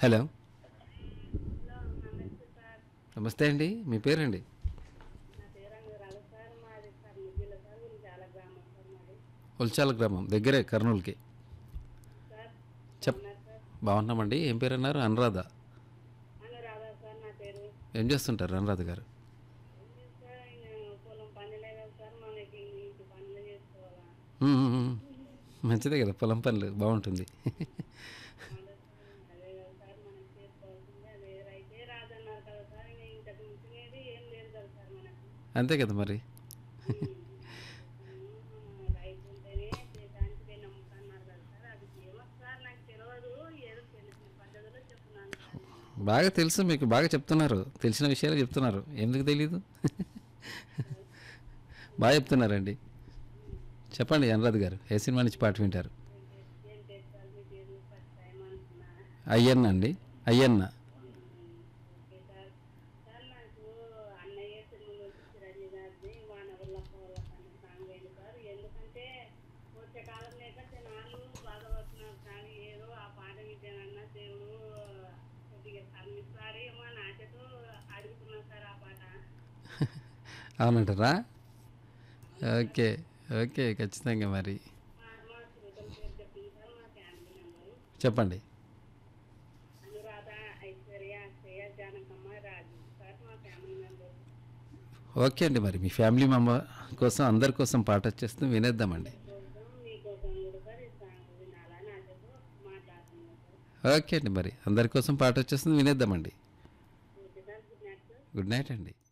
Hello నమస్తే అండి మీ పేరండి నా పేరు అంగరాలు సార్ మాది కర్నూలు జిల్లా సార్ ఉలిచాల గ్రామం సార్ మాది ఉల్చాల గ్రామం దగ్గరే కర్నూలుకి సార్ చెప్ ఉన్నారు సార్ బాగున్నామండి ఏం పేరు అన్నారు అనురాధ అనురాధ సార్ నా పేరు ఏం చేస్తుంటారు అనురాధ గారు ఏం లేదు సార్ ఆయన పొలం పనులే కదా సార్ మనకి ఇంటి పనులు చేసుకోవాలా మ్మ్, మ్మ్, మ్మ్. మంచిదే కదా పొలం పనులు బాగుంటుంది అదే సార్, అదే కదా సార్ మనం చేసుకోవాల్సింది అదే రైతే రాదన్నారు కదా సార్ ఇంకా ఇంతకు మించినది ఏం లేదు కదా సార్ మనకు అంతే కదా మరి ఉమ్, రైతు ఉంటేనే దేశానికి నమ్ముతున్నారు కదా సార్ అది ఏమో సార్ నాకు తెలియదు ఏదో తెలిసిన పద్ధతిలో చెప్తున్నాను సార్ బాగా తెలుసు మీకు బాగా చెప్తున్నారు తెలిసిన విషయాలు చెప్తున్నారు ఎందుకు తెలీదు బాగా చెప్తున్నారండి చెప్పండి అనురాధ్ గారు ఏ సినిమా నుంచి పాట వింటారు ఏం చేస్తారు మీ పేరు ఫస్ట్ టైం అంటున్నా అయ్యన్న అండి అయ్యన్న ఓకే సార్ సార్ నాకు అన్నయ్య సినిమాలో వచ్చి చిరంజీవి గారిది వానవల్ల పోల అనే సాంగ్ అయింది సార్ ఎందుకంటే వచ్చే కాలం లేక జనాలు బాధపడుతున్నారు కానీ ఏదో ఆ పాట వింటేనన్నా దేవుడు కొద్దిగా కర్మిస్తాడేమో అని ఆశతో అడుగుతున్నాను సార్ ఆ పాట అవునంటారా ఓకే ఓకే ఖచ్చితంగా మరి మా మా శ్రోతల పేరు చెప్పింది సార్ మా ఫ్యామిలీ మెంబరు చెప్పండి అనురాధ ఐశ్వర్య అక్షయ జానకమ్మ రాజు సార్ మా ఫ్యామిలీ మెంబర్ ఓకే అండి మరి మీ ఫ్యామిలీ మెంబర్ కోసం అందరి కోసం పాట వచ్చేస్తే వినేద్దామండి కోసం మీకోసం కూడా సార్ ఈ సాంగ్ వినాలని ఆశతో మాట్లాడుతున్నాను సార్ ఓకే అండి మరి అందరి కోసం పాట వచ్చేస్తుంది వినేద్దామండి okay sir good night sir good night అండి